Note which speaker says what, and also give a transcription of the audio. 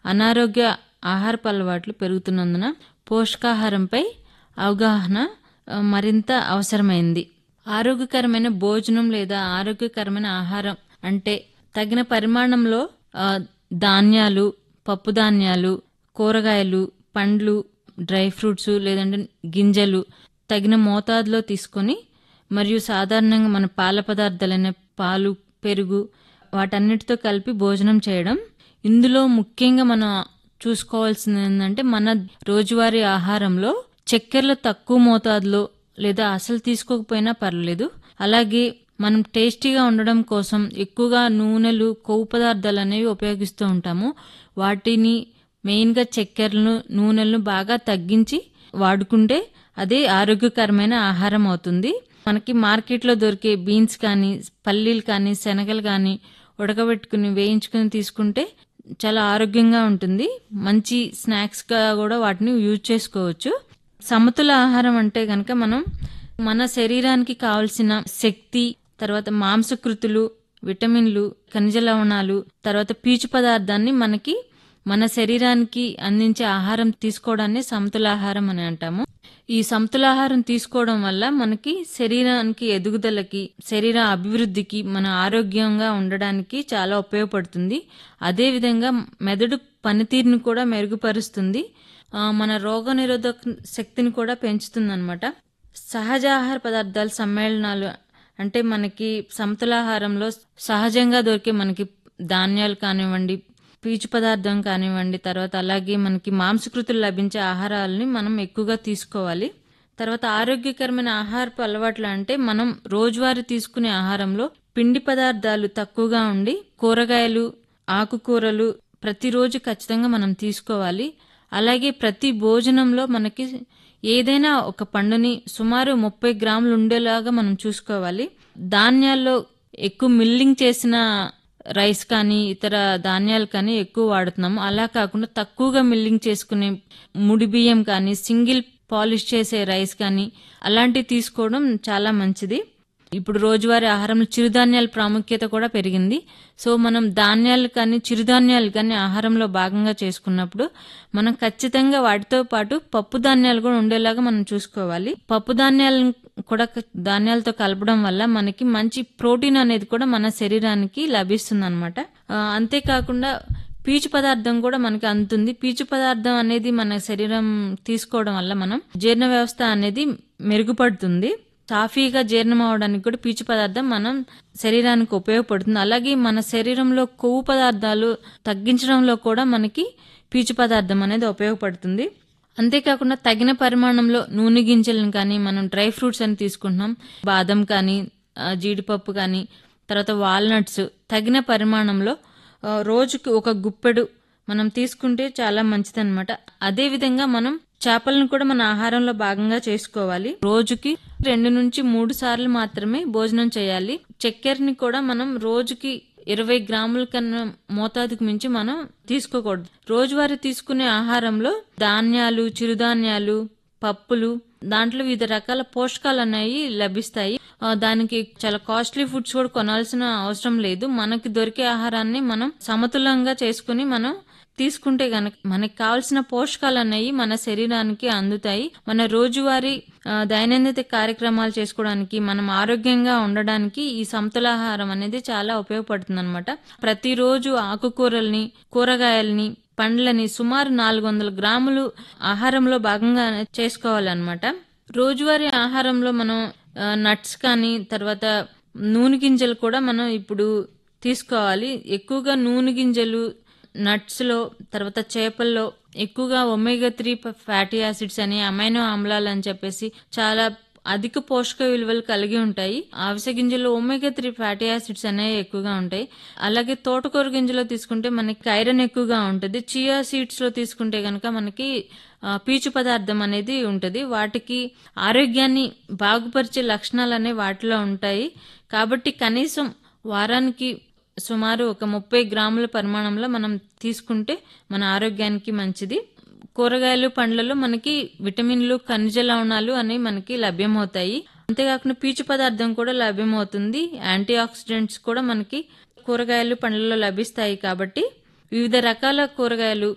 Speaker 1: అనారోగ్య ఆహారపు అలవాట్లు పెరుగుతున్నందున పోషకాహారంపై అవగాహన ఆ, మరింత అవసరమైంది ఆరోగ్యకరమైన భోజనం లేదా ఆరోగ్యకరమైన ఆహారం అంటే తగిన పరిమాణంలో ఆ, ధాన్యాలు పప్పు ధాన్యాలు కూరగాయలు పండ్లు డ్రై ఫ్రూట్స్ లేదంటే గింజలు తగిన మోతాదులో తీసుకొని మరియు సాధారణంగా మన పాల పదార్థాలైన పాలు పెరుగు వాటన్నిటితో కలిపి భోజనం చేయడం ఇందులో ముఖ్యంగా మనం చూసుకోవాల్సింది ఏంటంటే మన రోజువారీ ఆహారంలో చక్కెరలు తక్కువ మోతాదులో లేదా అసలు తీసుకోకపోయినా పర్లేదు అలాగే మనం టేస్టీగా ఉండడం కోసం ఎక్కువగా నూనెలు కొవ్వు పదార్థాలు అనేవి ఉపయోగిస్తూ ఉంటాము వాటిని మెయిన్గా చక్కెరలను నూనెలను బాగా తగ్గించి వాడుకుంటే అదే ఆరోగ్యకరమైన ఆహారం అవుతుంది మనకి మార్కెట్లో దొరికే బీన్స్ కానీ పల్లీలు కానీ శనగలు కానీ ఉడకబెట్టుకుని వేయించుకుని తీసుకుంటే చాలా ఆరోగ్యంగా ఉంటుంది మంచి స్నాక్స్గా కూడా వాటిని యూజ్ చేసుకోవచ్చు సమతుల ఆహారం అంటే కనుక మనం మన శరీరానికి కావలసిన శక్తి తర్వాత మాంసకృతులు విటమిన్లు ఖనిజ లవణాలు తర్వాత పీచు పదార్థాన్ని మనకి మన శరీరానికి అందించే ఆహారం తీసుకోవడాన్ని సమతులాహారం అని అంటాము ఈ సమతులాహారం తీసుకోవడం వల్ల మనకి శరీరానికి ఎదుగుదలకి శరీర అభివృద్ధికి మన ఆరోగ్యంగా ఉండడానికి చాలా ఉపయోగపడుతుంది అదేవిధంగా మెదడు పనితీరుని కూడా మెరుగుపరుస్తుంది ఆ, మన రోగనిరోధక శక్తిని కూడా పెంచుతుంది అనమాట సహజ ఆహార పదార్థాల సమ్మేళనాలు అంటే మనకి సమతులాహారంలో సహజంగా దొరికే మనకి ధాన్యాలు కానివ్వండి పీచు పదార్థం కానివ్వండి తర్వాత అలాగే మనకి మాంసకృతులు లభించే ఆహారాలని మనం ఎక్కువగా తీసుకోవాలి తర్వాత ఆరోగ్యకరమైన ఆహారపు అలవాట్లు అంటే మనం రోజువారీ తీసుకునే ఆహారంలో పిండి పదార్థాలు తక్కువగా ఉండి కూరగాయలు ఆకుకూరలు ప్రతిరోజు ఖచ్చితంగా మనం తీసుకోవాలి అలాగే ప్రతి భోజనంలో మనకి ఏదైనా ఒక పండుని సుమారు ముప్పై గ్రాములు ఉండేలాగా మనం చూసుకోవాలి ధాన్యాల్లో ఎక్కువ మిల్లింగ్ చేసిన రైస్ కానీ ఇతర ధాన్యాలు కానీ ఎక్కువ వాడుతున్నాము అలా కాకుండా తక్కువగా మిల్లింగ్ చేసుకునే ముడి బియ్యం కానీ సింగిల్ పాలిష్ చేసే రైస్ కానీ అలాంటివి తీసుకోవడం చాలా మంచిది ఇప్పుడు రోజువారీ ఆహారంలో చిరుధాన్యాల ప్రాముఖ్యత కూడా పెరిగింది సో మనం ధాన్యాలు కానీ చిరుధాన్యాలు కానీ ఆహారంలో భాగంగా చేసుకున్నప్పుడు మనం ఖచ్చితంగా వాటితో పాటు పప్పు ధాన్యాలు కూడా ఉండేలాగా మనం చూసుకోవాలి పప్పు ధాన్యాలను కూడా క- ధాన్యాలతో కలపడం వల్ల మనకి మంచి ప్రోటీన్ అనేది కూడా మన శరీరానికి లభిస్తుంది అనమాట అంతేకాకుండా పీచు పదార్థం కూడా మనకి అందుతుంది పీచు పదార్థం అనేది మన శరీరం తీసుకోవడం వల్ల మనం జీర్ణ వ్యవస్థ అనేది మెరుగుపడుతుంది సాఫీగా జీర్ణం అవడానికి కూడా పీచు పదార్థం మనం శరీరానికి ఉపయోగపడుతుంది అలాగే మన శరీరంలో కొవ్వు పదార్థాలు తగ్గించడంలో కూడా మనకి పీచు పదార్థం అనేది ఉపయోగపడుతుంది అంతేకాకుండా తగిన పరిమాణంలో నూనె గింజలను కానీ మనం డ్రై ఫ్రూట్స్ అని తీసుకుంటున్నాం బాదం కానీ ఆ, జీడిపప్పు కానీ తర్వాత వాల్నట్స్ తగిన పరిమాణంలో ఆ, రోజుకి ఒక గుప్పెడు మనం తీసుకుంటే చాలా మంచిదన్నమాట అదే విధంగా మనం చేపలను కూడా మన ఆహారంలో భాగంగా చేసుకోవాలి రోజుకి రెండు నుంచి మూడు సార్లు మాత్రమే భోజనం చేయాలి చక్కెరని కూడా మనం రోజుకి ఇరవై గ్రాముల కన్నా మోతాదుకు మించి మనం తీసుకోకూడదు రోజువారీ తీసుకునే ఆహారంలో ధాన్యాలు చిరుధాన్యాలు పప్పులు దాంట్లో వివిధ రకాల పోషకాలు అనేవి లభిస్తాయి ఆ, దానికి చాలా కాస్ట్లీ ఫుడ్స్ కూడా కొనాల్సిన అవసరం లేదు మనకి దొరికే ఆహారాన్ని మనం సమతులంగా చేసుకుని మనం తీసుకుంటే గనక మనకి కావాల్సిన పోషకాలు అనేవి మన శరీరానికి అందుతాయి మన రోజువారీ ఆ, దైనందిన కార్యక్రమాలు చేసుకోవడానికి మనం ఆరోగ్యంగా ఉండడానికి ఈ సమతులాహారం అనేది చాలా ఉపయోగపడుతుంది అనమాట ప్రతిరోజు ఆకుకూరల్ని కూరగాయల్ని పండ్లని సుమారు నాలుగు వందల గ్రాములు ఆహారంలో భాగంగా చేసుకోవాలన్నమాట రోజువారీ ఆహారంలో మనం నట్స్ కానీ తర్వాత నూనె గింజలు కూడా మనం ఇప్పుడు తీసుకోవాలి ఎక్కువగా నూనె గింజలు నట్స్లో తర్వాత చేపల్లో ఎక్కువగా ఒమేగా త్రీ ఫ్యాటీ యాసిడ్స్ అని అమైనో ఆమ్లాలు అని చెప్పేసి చాలా అధిక పోషక విలువలు కలిగి ఉంటాయి అవిసె గింజల్లో ఒమేగా త్రీ ఫ్యాటీ యాసిడ్స్ అనేవి ఎక్కువగా ఉంటాయి అలాగే తోటకూర గింజలో తీసుకుంటే మనకి ఐరన్ ఎక్కువగా ఉంటుంది చియా సీడ్స్ లో తీసుకుంటే కనుక మనకి ఆ, పీచు పదార్థం అనేది ఉంటుంది వాటికి ఆరోగ్యాన్ని బాగుపరిచే లక్షణాలు అనేవి వాటిలో ఉంటాయి కాబట్టి కనీసం వారానికి సుమారు ఒక ముప్పై గ్రాముల పరిమాణంలో మనం తీసుకుంటే మన ఆరోగ్యానికి మంచిది కూరగాయలు పండ్లలో మనకి విటమిన్లు ఖనిజ లవణాలు అనేవి మనకి లభ్యమవుతాయి అంతేకాకుండా పీచు పదార్థం కూడా లభ్యమవుతుంది యాంటీ ఆక్సిడెంట్స్ కూడా మనకి కూరగాయలు పండ్లలో లభిస్తాయి కాబట్టి వివిధ రకాల కూరగాయలు